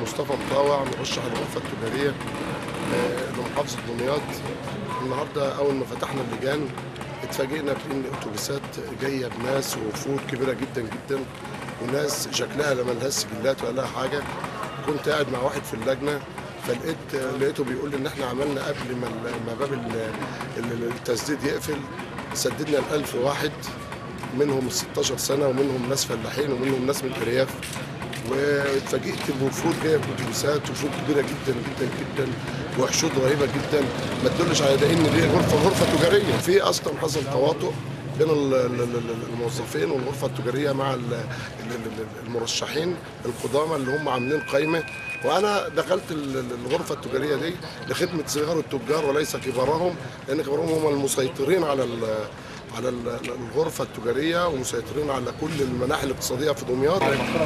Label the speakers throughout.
Speaker 1: مصطفى مطاوع مرشح الغرفه التجاريه آه، لمحافظه دمياط النهارده اول ما فتحنا اللجان اتفاجئنا بان اتوبيسات جايه بناس ووفود كبيره جدا جدا وناس شكلها لا ملهاش سجلات ولا لها حاجه كنت قاعد مع واحد في اللجنه فلقيت لقيته بيقول لي ان احنا عملنا قبل ما ما باب ال- ال- التسديد يقفل سددنا ال 1000 واحد منهم 16 سنه ومنهم ناس فلاحين ومنهم ناس من الارياف واتفاجئت بوفود جايه باتوبيسات وفود كبيره جدا جدا جدا وحشود رهيبه جدا ما تدلش على ده ان دي غرفه غرفه تجاريه في اصلا حصل تواطؤ بين ال- ال- ال- الموظفين والغرفه التجاريه مع ال- ال- ال- المرشحين القدامى اللي هم عاملين قائمه وانا دخلت ال- ال- الغرفه التجاريه دي لخدمه صغار التجار وليس كبارهم لان كبارهم هم المسيطرين على ال- على ال- الغرفه التجاريه ومسيطرين على كل المناحي الاقتصاديه في دمياط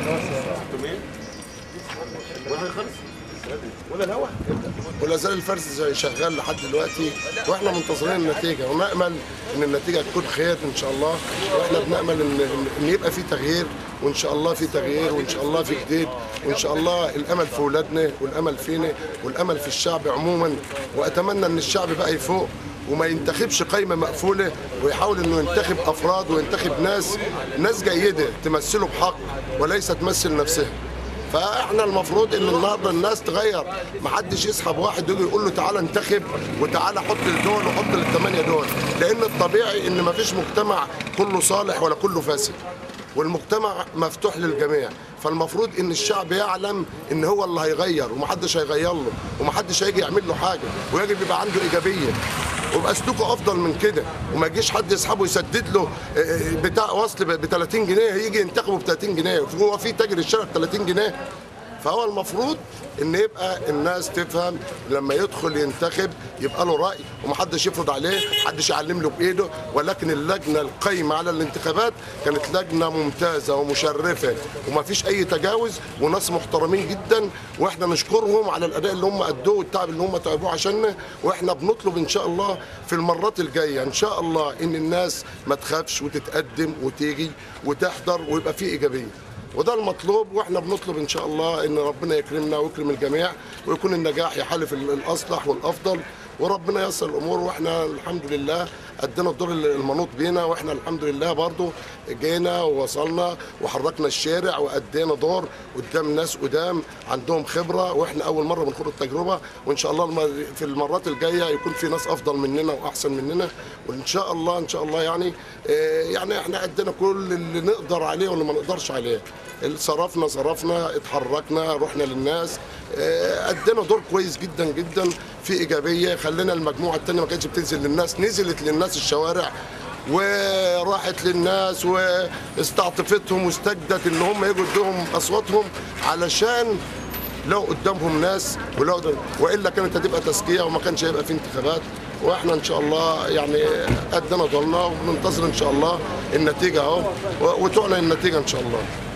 Speaker 1: ولا زال الفرز زي شغال لحد دلوقتي واحنا منتظرين النتيجه ونامل ان النتيجه تكون خير ان شاء الله واحنا بنامل ان ان يبقى في تغيير وان شاء الله في تغيير وان شاء الله في جديد وان شاء الله الامل في اولادنا والامل فينا والامل في الشعب عموما واتمنى ان الشعب بقى يفوق وما ينتخبش قائمه مقفوله ويحاول انه ينتخب افراد وينتخب ناس ناس جيده تمثله بحق وليس تمثل نفسها فاحنا المفروض ان النهارده الناس تغير ما حدش يسحب واحد يجي يقول له تعالى انتخب وتعالى حط لدول وحط للثمانيه دول لان الطبيعي ان ما فيش مجتمع كله صالح ولا كله فاسد والمجتمع مفتوح للجميع فالمفروض ان الشعب يعلم ان هو اللي هيغير ومحدش هيغير له ومحدش هيجي يعمل له حاجه ويجب يبقى عنده ايجابيه ويبقى سلوكه افضل من كده وما يجيش حد يسحبه يسدد له آه، آه، بتاع وصل ب 30 جنيه يجي ينتخبه ب 30 جنيه هو في تاجر الشارع ب 30 جنيه فهو المفروض ان يبقى الناس تفهم لما يدخل ينتخب يبقى له راي ومحدش يفرض عليه محدش يعلم له بايده ولكن اللجنه القايمه على الانتخابات كانت لجنه ممتازه ومشرفه وما فيش اي تجاوز وناس محترمين جدا واحنا نشكرهم على الاداء اللي هم ادوه والتعب اللي هم تعبوه عشاننا واحنا بنطلب ان شاء الله في المرات الجايه ان شاء الله ان الناس ما تخافش وتتقدم وتيجي وتحضر ويبقى في ايجابيه وده المطلوب واحنا بنطلب ان شاء الله ان ربنا يكرمنا ويكرم الجميع ويكون النجاح يحالف ال- الاصلح والافضل وربنا ييسر الامور واحنا الحمد لله ادينا الدور المنوط بينا واحنا الحمد لله برضو جينا ووصلنا وحركنا الشارع وادينا دور قدام ناس قدام عندهم خبره واحنا اول مره بنخوض التجربه وان شاء الله الم- في المرات الجايه يكون في ناس افضل مننا واحسن مننا وان شاء الله ان شاء الله يعني آه، يعني احنا ادينا كل اللي نقدر عليه واللي ما نقدرش عليه صرفنا صرفنا اتحركنا رحنا للناس آه، ادينا دور كويس جدا جدا في ايجابيه خلينا المجموعه الثانيه ما كانتش بتنزل للناس نزلت للناس الشوارع وراحت للناس واستعطفتهم واستجدت ان هم يجوا يدوهم اصواتهم علشان لو قدامهم ناس ولو والا كانت هتبقى تزكيه وما كانش هيبقى في انتخابات واحنا ان شاء الله يعني ادينا دورنا وبننتظر ان شاء الله النتيجه اهو وتعلن النتيجه ان شاء الله